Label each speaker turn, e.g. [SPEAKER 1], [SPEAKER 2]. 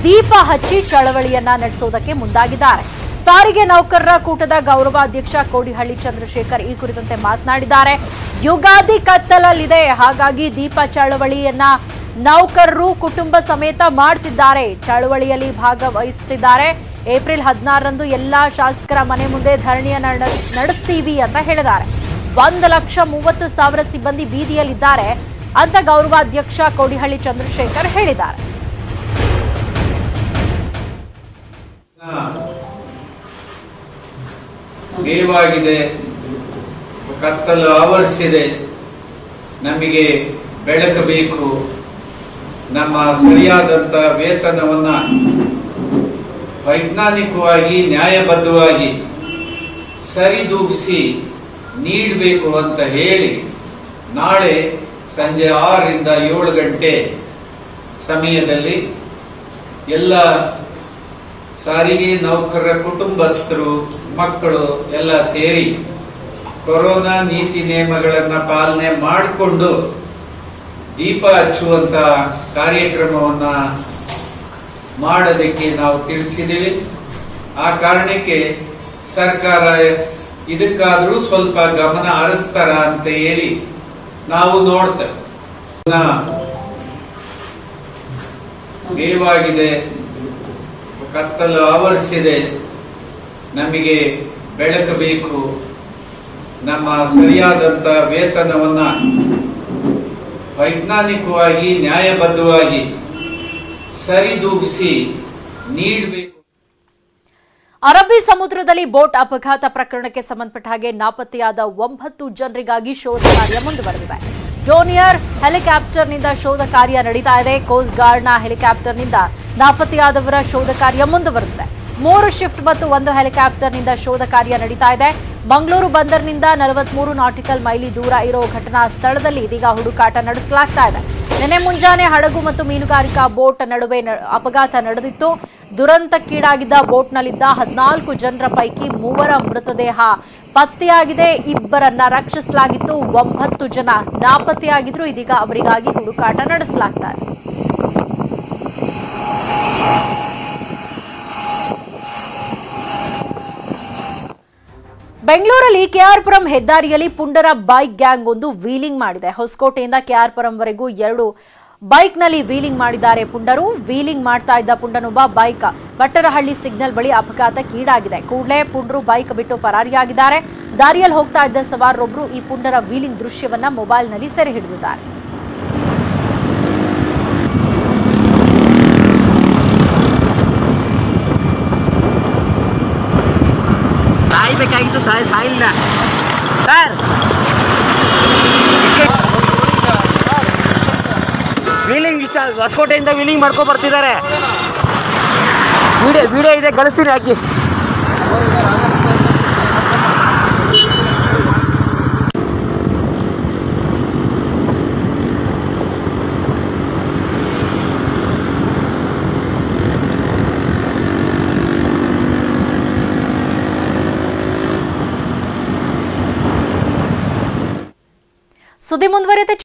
[SPEAKER 1] ದೀಪ ಹಚ್ಚಿ ಚಳವಳಿಯನ್ನ ನಡೆಸುವುದಕ್ಕೆ ಮುಂದಾಗಿದ್ದಾರೆ ಸಾರಿಗೆ ನೌಕರರ ಕೂಟದ ಗೌರವಾಧ್ಯಕ್ಷ ಕೋಡಿಹಳ್ಳಿ ಚಂದ್ರಶೇಖರ್ ಈ ಕುರಿತಂತೆ ಮಾತನಾಡಿದ್ದಾರೆ ಯುಗಾದಿ ಕತ್ತಲಲ್ಲಿದೆ ಹಾಗಾಗಿ ದೀಪ ಚಳವಳಿಯನ್ನ ನೌಕರರು ಕುಟುಂಬ ಸಮೇತ ಮಾಡ್ತಿದ್ದಾರೆ ಚಳವಳಿಯಲ್ಲಿ ಭಾಗವಹಿಸುತ್ತಿದ್ದಾರೆ ಏಪ್ರಿಲ್ ಹದಿನಾರರಂದು ಎಲ್ಲಾ ಶಾಸಕರ ಮನೆ ಮುಂದೆ ಧರಣಿಯನ್ನ ನಡೆ- ನಡೆಸ್ತೀವಿ ಅಂತ ಹೇಳಿದ್ದಾರೆ ಒಂದು ಲಕ್ಷ ಮೂವತ್ತು ಸಾವಿರ ಸಿಬ್ಬಂದಿ ಬೀದಿಯಲ್ಲಿದ್ದಾರೆ ಅಂತ ಗೌರವಾಧ್ಯಕ್ಷ ಕೋಡಿಹಳ್ಳಿ ಚಂದ್ರಶೇಖರ್ ಹೇಳಿದ್ದಾರೆ
[SPEAKER 2] ಗೇವಾಗಿದೆ ಕತ್ತಲು ಆವರಿಸಿದೆ ನಮಗೆ ಬೆಳಕು ಬೇಕು ನಮ್ಮ ಸರಿಯಾದಂತ ವೇತನವನ್ನ ವೈಜ್ಞಾನಿಕವಾಗಿ ನ್ಯಾಯಬದ್ಧವಾಗಿ ಸರಿದೂಗಿಸಿ ನೀಡಬೇಕು ಅಂತ ಹೇಳಿ ನಾಳೆ ಸಂಜೆ ಆರರಿಂದ ಏಳು ಗಂಟೆ ಸಮಯದಲ್ಲಿ ಎಲ್ಲ ಸಾರಿಗೆ ನೌಕರರ ಕುಟುಂಬಸ್ಥರು ಮಕ್ಕಳು ಎಲ್ಲ ಸೇರಿ ಕೊರೋನಾ ನೀತಿ ನಿಯಮಗಳನ್ನ ಪಾಲನೆ ಮಾಡಿಕೊಂಡು ದೀಪ ಹಚ್ಚುವಂತ ಕಾರ್ಯಕ್ರಮವನ್ನ ಮಾಡೋದಕ್ಕೆ ನಾವು ತಿಳಿಸಿದ್ದೀವಿ ಆ ಕಾರಣಕ್ಕೆ ಸರ್ಕಾರ ಇದಕ್ಕಾದ್ರೂ ಸ್ವಲ್ಪ ಗಮನ ಹರಿಸ್ತಾರ ಅಂತ ಹೇಳಿ ನಾವು ನೋಡ್ತೇವೆ ಗೇವಾಗಿದೆ ಕತ್ತಲು ಆವರಿಸಿದೆ ನಮಗೆ ಬೆಳಕು ಬೇಕು ನಮ್ಮ ಸರಿಯಾದಂತ ವೇತನವನ್ನ ವೈಜ್ಞಾನಿಕವಾಗಿ ನ್ಯಾಯಬದ್ಧವಾಗಿ ಸರಿದೂಗಿಸಿ ನೀಡಬೇಕು
[SPEAKER 1] ಅರಬ್ಬಿ ಸಮುದ್ರದಲ್ಲಿ ಬೋಟ್ ಅಪಘಾತ ಪ್ರಕರಣಕ್ಕೆ ಸಂಬಂಧಪಟ್ಟ ಹಾಗೆ ನಾಪತ್ತೆಯಾದ ಒಂಬತ್ತು ಜನರಿಗಾಗಿ ಶೋಧ ಕಾರ್ಯ ಮುಂದುವರೆದಿದೆ ಡೋನಿಯರ್ ಹೆಲಿಕಾಪ್ಟರ್ನಿಂದ ಶೋಧ ಕಾರ್ಯ ನಡೀತಾ ಇದೆ ಕೋಸ್ಟ್ ಗಾರ್ಡ್ನ ಹೆಲಿಕಾಪ್ಟರ್ನಿಂದ ನಾಪತ್ತೆಯಾದವರ ಶೋಧ ಕಾರ್ಯ ಮುಂದುವರೆದಿದೆ ಮೂರು ಶಿಫ್ಟ್ ಮತ್ತು ಒಂದು ಹೆಲಿಕಾಪ್ಟರ್ನಿಂದ ಶೋಧ ಕಾರ್ಯ ನಡೀತಾ ಇದೆ ಮಂಗಳೂರು ಬಂದರಿನಿಂದ ನಲವತ್ಮೂರು ನಾಟಿಕಲ್ ಮೈಲಿ ದೂರ ಇರೋ ಘಟನಾ ಸ್ಥಳದಲ್ಲಿ ಇದೀಗ ಹುಡುಕಾಟ ನಡೆಸಲಾಗ್ತಾ ಇದೆ ನಿನ್ನೆ ಮುಂಜಾನೆ ಹಡಗು ಮತ್ತು ಮೀನುಗಾರಿಕಾ ಬೋಟ್ ನಡುವೆ ನ- ಅಪಘಾತ ನಡೆದಿತ್ತು ದುರಂತಕ್ಕೀಡಾಗಿದ್ದ ಬೋಟ್ನಲ್ಲಿದ್ದ ಹದಿನಾಲ್ಕು ಜನರ ಪೈಕಿ ಮೂವರ ಮೃತದೇಹ ಪತ್ತೆಯಾಗಿದೆ ಇಬ್ಬರನ್ನ ರಕ್ಷಿಸಲಾಗಿತ್ತು ಒಂಬತ್ತು ಜನ ನಾಪತ್ತೆಯಾಗಿದ್ರು ಇದೀಗ ಅವರಿಗಾಗಿ ಹುಡುಕಾಟ ನಡೆಸಲಾಗ್ತಾ ಇದೆ ಬೆಂಗಳೂರಲ್ಲಿ ಕೆಆರ್ಪುರಂ ಹೆದ್ದಾರಿಯಲ್ಲಿ ಪುಂಡರ ಬೈಕ್ ಗ್ಯಾಂಗ್ ಒಂದು ವೀಲಿಂಗ್ ಮಾಡಿದೆ ಹೊಸಕೋಟೆಯಿಂದ ಕೆಆರ್ಪುರಂವರೆಗೂ ಎರಡು ಬೈಕ್ನಲ್ಲಿ ವೀಲಿಂಗ್ ಮಾಡಿದ್ದಾರೆ ಪುಂಡರು ವೀಲಿಂಗ್ ಮಾಡ್ತಾ ಇದ್ದ ಪುಂಡನೊಬ್ಬ ಬೈಕ್ ಬಟ್ಟರಹಳ್ಳಿ ಸಿಗ್ನಲ್ ಬಳಿ ಅಪಘಾತಕ್ಕೀಡಾಗಿದೆ ಕೂಡಲೇ ಪುಂಡರು ಬೈಕ್ ಬಿಟ್ಟು ಪರಾರಿಯಾಗಿದ್ದಾರೆ ದಾರಿಯಲ್ಲಿ ಹೋಗ್ತಾ ಇದ್ದ ಸವಾರರೊಬ್ಬರು ಈ ಪುಂಡರ ವೀಲಿಂಗ್ ದೃಶ್ಯವನ್ನ ಮೊಬೈಲ್ನಲ್ಲಿ ಸೆರೆ ಹಿಡಿದಿದ್ದಾರೆ
[SPEAKER 3] ಸಾಯ್ಬೇಕಾಗಿತ್ತು ಸಾಯ್ ಸಾಯಿಲ್ಲ ಸರ್ ವೀಲಿಂಗ್ ಇಷ್ಟ ಹೊಸಕೋಟೆಯಿಂದ ವೀಲಿಂಗ್ ಮಾಡ್ಕೊ ಬರ್ತಿದ್ದಾರೆ ವಿಡಿಯೋ ವಿಡಿಯೋ ಇದೆ ಕಳಿಸ್ತೀನಿ ಹಾಕಿ
[SPEAKER 1] ಸುದ್ದಿ ಮುಂದುವರಿಯುತ್ತೆ